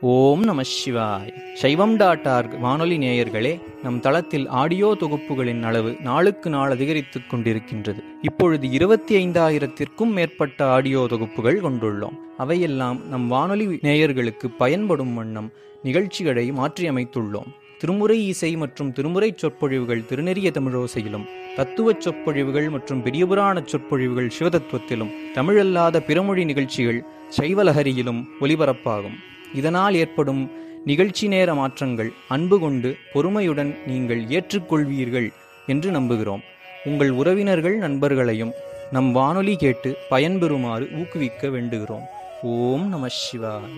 ஓம் நம சிவாய் சைவம் டாட் ஆர்க் வானொலி நேயர்களே நம் தளத்தில் ஆடியோ தொகுப்புகளின் அளவு நாளுக்கு நாள் அதிகரித்துக் கொண்டிருக்கின்றது இப்பொழுது இருபத்தி ஐந்தாயிரத்திற்கும் மேற்பட்ட ஆடியோ தொகுப்புகள் கொண்டுள்ளோம் அவையெல்லாம் நம் வானொலி நேயர்களுக்கு பயன்படும் வண்ணம் நிகழ்ச்சிகளை மாற்றியமைத்துள்ளோம் திருமுறை இசை மற்றும் திருமுறை சொற்பொழிவுகள் திருநெறிய தமிழோசையிலும் தத்துவச் சொற்பொழிவுகள் மற்றும் பெரியபுராண சொற்பொழிவுகள் சிவதத்துவத்திலும் தமிழல்லாத பிறமொழி நிகழ்ச்சிகள் சைவலஹரியிலும் ஒலிபரப்பாகும் இதனால் ஏற்படும் நிகழ்ச்சி நேர மாற்றங்கள் அன்பு கொண்டு பொறுமையுடன் நீங்கள் ஏற்றுக்கொள்வீர்கள் என்று நம்புகிறோம் உங்கள் உறவினர்கள் நண்பர்களையும் நம் வானொலி கேட்டு பயன்பெறுமாறு ஊக்குவிக்க வேண்டுகிறோம் ஓம் நம சிவாய்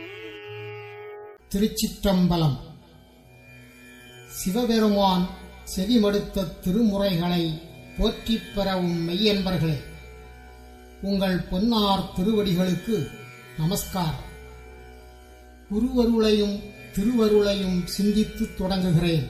திருச்சிற்றம்பலம் சிவபெருமான் செவிமடுத்த திருமுறைகளை போற்றிப் பெறவும் மெய்யன்பர்களே உங்கள் பொன்னார் திருவடிகளுக்கு நமஸ்காரம் குருவருளையும் திருவருளையும் சிந்தித்து தொடங்குகிறேன்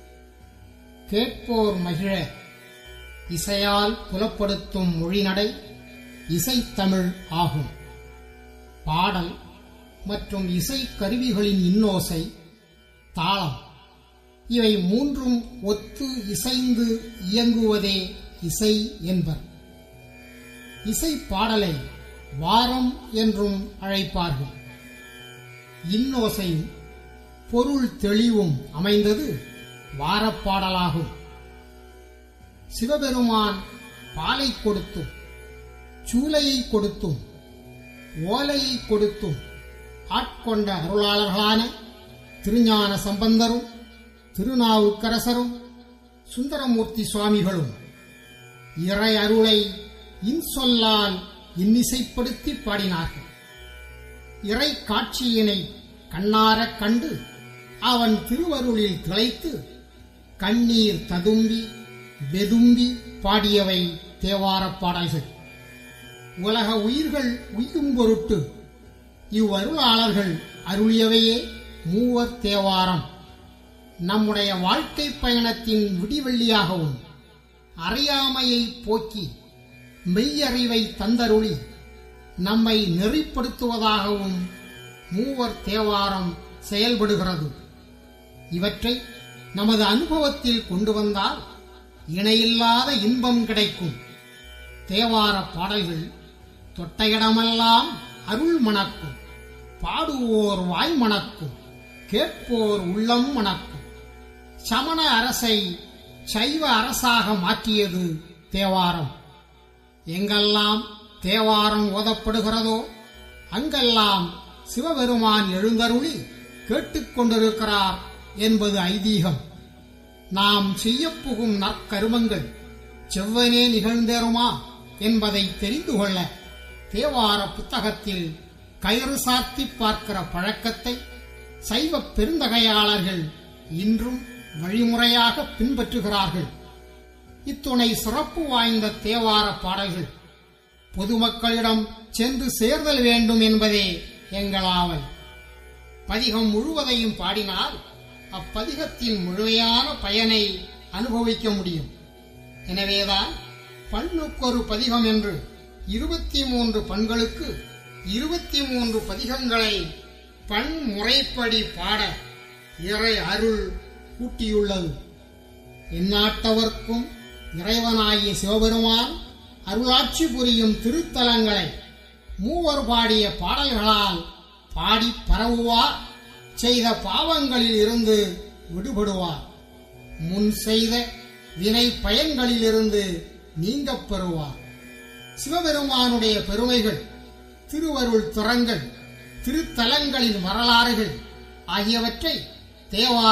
கேட்போர் மகிழ இசையால் புலப்படுத்தும் மொழிநடை இசைத்தமிழ் ஆகும் பாடல் மற்றும் இசை கருவிகளின் இன்னோசை தாளம் இவை மூன்றும் ஒத்து இசைந்து இயங்குவதே இசை என்பர் இசை பாடலை வாரம் என்றும் அழைப்பார்கள் இன்னோசையும் பொருள் தெளிவும் அமைந்தது வாரப்பாடலாகும் சிவபெருமான் பாலை கொடுத்தும் சூலையை கொடுத்தும் ஓலையை கொடுத்தும் ஆட்கொண்ட அருளாளர்களான திருஞான சம்பந்தரும் திருநாவுக்கரசரும் சுந்தரமூர்த்தி சுவாமிகளும் இறை அருளை இன்சொல்லால் இன்னிசைப்படுத்தி பாடினார்கள் இறை காட்சியினை கண்ணாரக் கண்டு அவன் திருவருளில் திளைத்து கண்ணீர் ததும்பி வெதும்பி பாடியவை தேவாரப் பாடல்கள் உலக உயிர்கள் உய்யும் பொருட்டு இவ்வருளாளர்கள் அருளியவையே மூவர் தேவாரம் நம்முடைய வாழ்க்கை பயணத்தின் விடிவெள்ளியாகவும் அறியாமையை போக்கி மெய்யறிவை தந்தருளி நம்மை நெறிப்படுத்துவதாகவும் மூவர் தேவாரம் செயல்படுகிறது இவற்றை நமது அனுபவத்தில் கொண்டு வந்தால் இணையில்லாத இன்பம் கிடைக்கும் தேவார பாடல்கள் தொட்ட இடமெல்லாம் அருள் மணக்கும் பாடுவோர் வாய் மணக்கும் கேட்போர் உள்ளம் மணக்கும் சமண அரசை சைவ அரசாக மாற்றியது தேவாரம் எங்கெல்லாம் தேவாரம் ஓதப்படுகிறதோ அங்கெல்லாம் சிவபெருமான் எழுந்தருளி கேட்டுக்கொண்டிருக்கிறார் என்பது ஐதீகம் நாம் செய்யப்புகும் நற்கருமங்கள் செவ்வனே நிகழ்ந்தேறுமா என்பதை தெரிந்து கொள்ள தேவார புத்தகத்தில் கயிறு சாத்தி பார்க்கிற பழக்கத்தை சைவ பெருந்தகையாளர்கள் இன்றும் வழிமுறையாக பின்பற்றுகிறார்கள் இத்துணை சிறப்பு வாய்ந்த தேவார பாடல்கள் பொதுமக்களிடம் சென்று சேர்தல் வேண்டும் என்பதே எங்களாவல் பதிகம் முழுவதையும் பாடினால் அப்பதிகத்தின் முழுமையான பயனை அனுபவிக்க முடியும் எனவேதான் பண்ணுக்கொரு பதிகம் என்று இருபத்தி மூன்று பண்களுக்கு இருபத்தி மூன்று பதிகங்களை பண் முறைப்படி பாட இறை அருள் கூட்டியுள்ளது எந்நாட்டவர்க்கும் இறைவனாகிய சிவபெருமான் அருளாட்சி புரியும் திருத்தலங்களை மூவர் பாடிய பாடல்களால் பாடி பரவுவார் செய்த பாவங்களில் இருந்து விடுபடுவார் முன் செய்த வினை பயன்களிலிருந்து நீங்கப் பெறுவார் சிவபெருமானுடைய பெருமைகள் திருவருள் திறங்கள் திருத்தலங்களின் வரலாறுகள் ஆகியவற்றை தேவார